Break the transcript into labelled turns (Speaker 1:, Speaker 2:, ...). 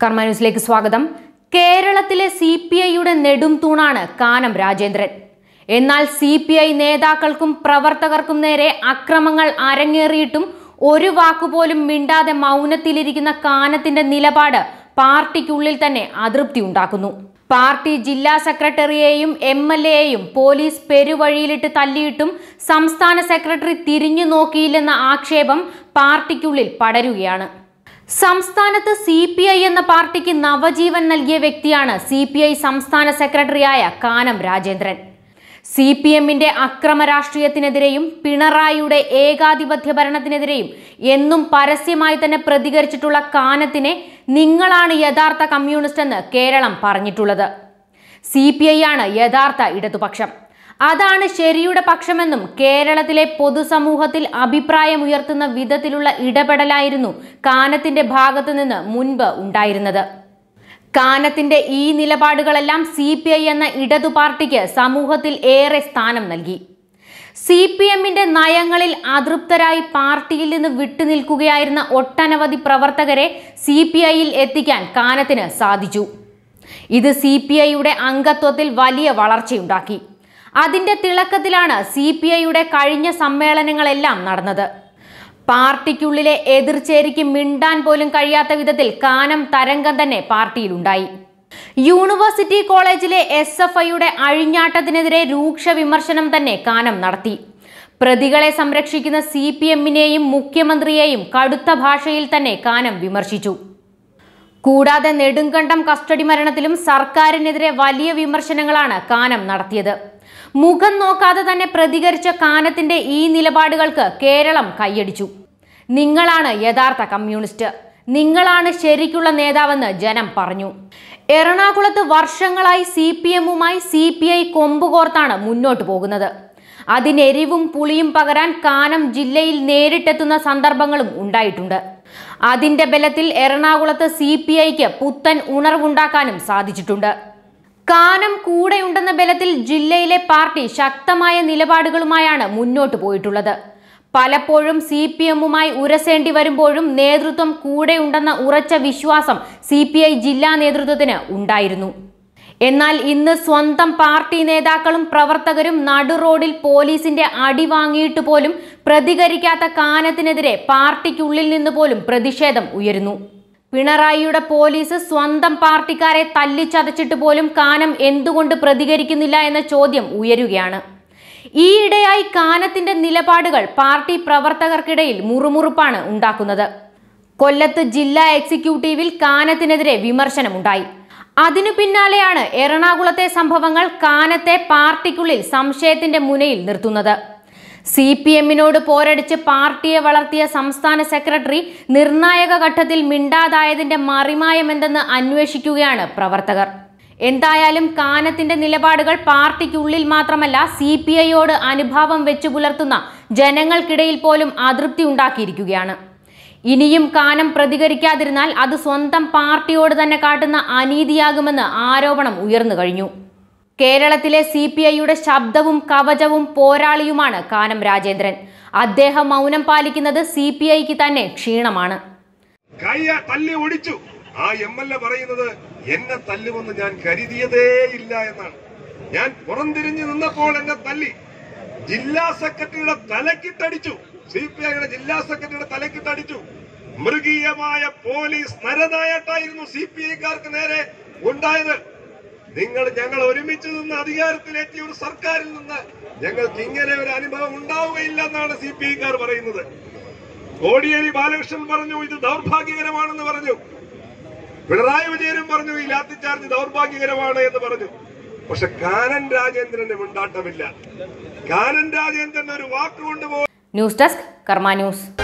Speaker 1: കർമ്മ ന്യൂസിലേക്ക് സ്വാഗതം കേരളത്തിലെ സി പി ഐയുടെ നെടും തൂണാണ് കാനം രാജേന്ദ്രൻ എന്നാൽ സി പി ഐ നേതാക്കൾക്കും പ്രവർത്തകർക്കും നേരെ അക്രമങ്ങൾ അരങ്ങേറിയിട്ടും ഒരു വാക്കുപോലും മിണ്ടാതെ മൗനത്തിലിരിക്കുന്ന കാനത്തിന്റെ നിലപാട് പാർട്ടിക്കുള്ളിൽ തന്നെ അതൃപ്തി ഉണ്ടാക്കുന്നു പാർട്ടി ജില്ലാ സെക്രട്ടറിയെയും എം എൽ എയെയും പോലീസ് പെരുവഴിയിലിട്ട് തല്ലിയിട്ടും സംസ്ഥാന സെക്രട്ടറി തിരിഞ്ഞു നോക്കിയില്ലെന്ന ആക്ഷേപം പാർട്ടിക്കുള്ളിൽ പടരുകയാണ് സംസ്ഥാനത്ത് സി പി ഐ എന്ന പാർട്ടിക്ക് നവജീവൻ നൽകിയ വ്യക്തിയാണ് സി പി ഐ സംസ്ഥാന സെക്രട്ടറിയായ കാനം രാജേന്ദ്രൻ സി പി എമ്മിന്റെ അക്രമ രാഷ്ട്രീയത്തിനെതിരെയും പിണറായിയുടെ ഏകാധിപത്യ ഭരണത്തിനെതിരെയും എന്നും പരസ്യമായി തന്നെ പ്രതികരിച്ചിട്ടുള്ള കാനത്തിനെ നിങ്ങളാണ് യഥാർത്ഥ കമ്മ്യൂണിസ്റ്റ് എന്ന് കേരളം പറഞ്ഞിട്ടുള്ളത് സി പി ഐ ആണ് യഥാർത്ഥ ഇടതുപക്ഷം അതാണ് ശരിയുടെ പക്ഷമെന്നും കേരളത്തിലെ പൊതുസമൂഹത്തിൽ അഭിപ്രായമുയർത്തുന്ന വിധത്തിലുള്ള ഇടപെടലായിരുന്നു കാനത്തിന്റെ ഭാഗത്തു നിന്ന് മുൻപ് ഉണ്ടായിരുന്നത് കാനത്തിന്റെ ഈ നിലപാടുകളെല്ലാം സി പി ഐ എന്ന ഇടതു പാർട്ടിക്ക് സമൂഹത്തിൽ ഏറെ സ്ഥാനം നൽകി സി പി എമ്മിന്റെ നയങ്ങളിൽ അതൃപ്തരായി പാർട്ടിയിൽ നിന്ന് വിട്ടുനിൽക്കുകയായിരുന്ന ഒട്ടനവധി പ്രവർത്തകരെ സി പി ഐയിൽ എത്തിക്കാൻ കാനത്തിന് സാധിച്ചു ഇത് സി പി ഐയുടെ അംഗത്വത്തിൽ വലിയ വളർച്ചയുണ്ടാക്കി അതിന്റെ തിളക്കത്തിലാണ് സി പി ഐയുടെ കഴിഞ്ഞ സമ്മേളനങ്ങളെല്ലാം നടന്നത് പാർട്ടിക്കുള്ളിലെ എതിർചേരിക്ക് മിണ്ടാൻ പോലും കഴിയാത്ത വിധത്തിൽ കാനം തരംഗം തന്നെ പാർട്ടിയിലുണ്ടായി യൂണിവേഴ്സിറ്റി കോളേജിലെ എസ് എഫ് ഐയുടെ അഴിഞ്ഞാട്ടത്തിനെതിരെ രൂക്ഷ വിമർശനം തന്നെ കാനം നടത്തി പ്രതികളെ സംരക്ഷിക്കുന്ന സി പി എമ്മിനെയും മുഖ്യമന്ത്രിയെയും കടുത്ത ഭാഷയിൽ തന്നെ കാനം വിമർശിച്ചു കൂടാതെ നെടുങ്കണ്ടം കസ്റ്റഡി മരണത്തിലും സർക്കാരിനെതിരെ വലിയ വിമർശനങ്ങളാണ് കാനം നടത്തിയത് മുഖം നോക്കാതെ തന്നെ പ്രതികരിച്ച കാനത്തിന്റെ ഈ നിലപാടുകൾക്ക് കേരളം കൈയടിച്ചു നിങ്ങളാണ് യഥാർത്ഥ കമ്മ്യൂണിസ്റ്റ് നിങ്ങളാണ് ശരിക്കുള്ള നേതാവെന്ന് ജനം പറഞ്ഞു എറണാകുളത്ത് വർഷങ്ങളായി സി പി എമ്മുമായി സി പി ഐ കൊമ്പുകോർത്താണ് മുന്നോട്ട് പോകുന്നത് അതിനെരിവും പുളിയും പകരാൻ കാനം ജില്ലയിൽ നേരിട്ടെത്തുന്ന സന്ദർഭങ്ങളും ഉണ്ടായിട്ടുണ്ട് അതിന്റെ ബലത്തിൽ എറണാകുളത്ത് സി പി ഐക്ക് പുത്തൻ ഉണർവുണ്ടാക്കാനും സാധിച്ചിട്ടുണ്ട് കാനം കൂടെയുണ്ടെന്ന ബലത്തിൽ ജില്ലയിലെ പാർട്ടി ശക്തമായ നിലപാടുകളുമായാണ് മുന്നോട്ട് പോയിട്ടുള്ളത് പലപ്പോഴും സി പി എമ്മുമായി ഉരസേണ്ടി വരുമ്പോഴും നേതൃത്വം കൂടെയുണ്ടെന്ന ഉറച്ച വിശ്വാസം സി പി ഐ ജില്ലാ നേതൃത്വത്തിന് ഉണ്ടായിരുന്നു എന്നാൽ ഇന്ന് സ്വന്തം പാർട്ടി നേതാക്കളും പ്രവർത്തകരും നടുറോഡിൽ പോലീസിന്റെ അടി വാങ്ങിയിട്ട് പോലും പ്രതികരിക്കാത്ത കാനത്തിനെതിരെ പാർട്ടിക്കുള്ളിൽ നിന്ന് പോലും പ്രതിഷേധം ഉയരുന്നു പിണറായിയുടെ പോലീസ് സ്വന്തം പാർട്ടിക്കാരെ തല്ലിച്ചതച്ചിട്ട് പോലും കാനം എന്തുകൊണ്ട് പ്രതികരിക്കുന്നില്ല എന്ന ചോദ്യം ഉയരുകയാണ് ഈയിടെയായി കാനത്തിന്റെ നിലപാടുകൾ പാർട്ടി പ്രവർത്തകർക്കിടയിൽ മുറുമുറുപ്പാണ് ഉണ്ടാക്കുന്നത് കൊല്ലത്ത് ജില്ലാ എക്സിക്യൂട്ടീവിൽ കാനത്തിനെതിരെ വിമർശനമുണ്ടായി അതിനു പിന്നാലെയാണ് എറണാകുളത്തെ സംഭവങ്ങൾ കാനത്തെ പാർട്ടിക്കുള്ളിൽ സംശയത്തിന്റെ മുനയിൽ നിർത്തുന്നത് സി പി എമ്മിനോട് പോരടിച്ച് പാർട്ടിയെ വളർത്തിയ സംസ്ഥാന സെക്രട്ടറി നിർണായക ഘട്ടത്തിൽ മിണ്ടാതായതിന്റെ മറിമായം എന്തെന്ന് അന്വേഷിക്കുകയാണ് പ്രവർത്തകർ എന്തായാലും കാനത്തിന്റെ നിലപാടുകൾ പാർട്ടിക്കുള്ളിൽ മാത്രമല്ല സി പി ഐയോട് അനുഭാവം വെച്ചു പുലർത്തുന്ന ജനങ്ങൾക്കിടയിൽ പോലും അതൃപ്തി ഉണ്ടാക്കിയിരിക്കുകയാണ് ഇനിയും കാനം പ്രതികരിക്കാതിരുന്നാൽ അത് സ്വന്തം പാർട്ടിയോട് തന്നെ കാട്ടുന്ന അനീതിയാകുമെന്ന് ആരോപണം ഉയർന്നു കഴിഞ്ഞു കേരളത്തിലെ സി പി ഐയുടെ ശബ്ദവും കവചവും പോരാളിയുമാണ് കാനം രാജേന്ദ്രൻ അദ്ദേഹം മൗനം പാലിക്കുന്നത് സി പി ഐക്ക് തന്നെ ക്ഷീണമാണ്
Speaker 2: കയ്യ തല്ലി ഓടിച്ചു ആ എം എൽ എ പറയുന്നത് എന്നെ തല്ലുമെന്ന് ഞാൻ കരുതിയതേ ഇല്ല എന്നാണ് ഞാൻ പുറംതിരിഞ്ഞു നിന്നപ്പോൾ എന്നെ തല്ലി ജില്ലാ സെക്രട്ടറിയുടെ തലക്കിട്ടടിച്ചു സി പി ഐയുടെ ജില്ലാ സെക്രട്ടറിയുടെ തലക്കിട്ടടിച്ചു മൃഗീയമായ പോലീസ് നരനായട്ടായിരുന്നു സി പി ഐക്കാർക്ക് നേരെ ഉണ്ടായത് നിങ്ങൾ ഞങ്ങൾ ഒരുമിച്ച് നിന്ന് അധികാരത്തിലെത്തിയ ഒരു സർക്കാരിൽ നിന്ന് ഞങ്ങൾക്ക് ഇങ്ങനെ ഒരു അനുഭവം ഉണ്ടാവുകയില്ല എന്നാണ് സി പി ഐക്കാർ പറയുന്നത് കോടിയേരി ബാലകൃഷ്ണൻ പറഞ്ഞു ഇത് ദൗർഭാഗ്യകരമാണെന്ന് പറഞ്ഞു പിണറായി വിജയനും പറഞ്ഞു ഈ ലാത്തിച്ചാർജ് ദൗർഭാഗ്യകരമാണ് എന്ന് പറഞ്ഞു പക്ഷെ കാനൻ രാജേന്ദ്രന് മിണ്ടാട്ടമില്ല കാനൻ രാജേന്ദ്രൻ ഒരു വാക്കുകൊണ്ട് പോ
Speaker 1: ന്യൂസ് ഡെസ്ക് കർമ്മ ന്യൂസ്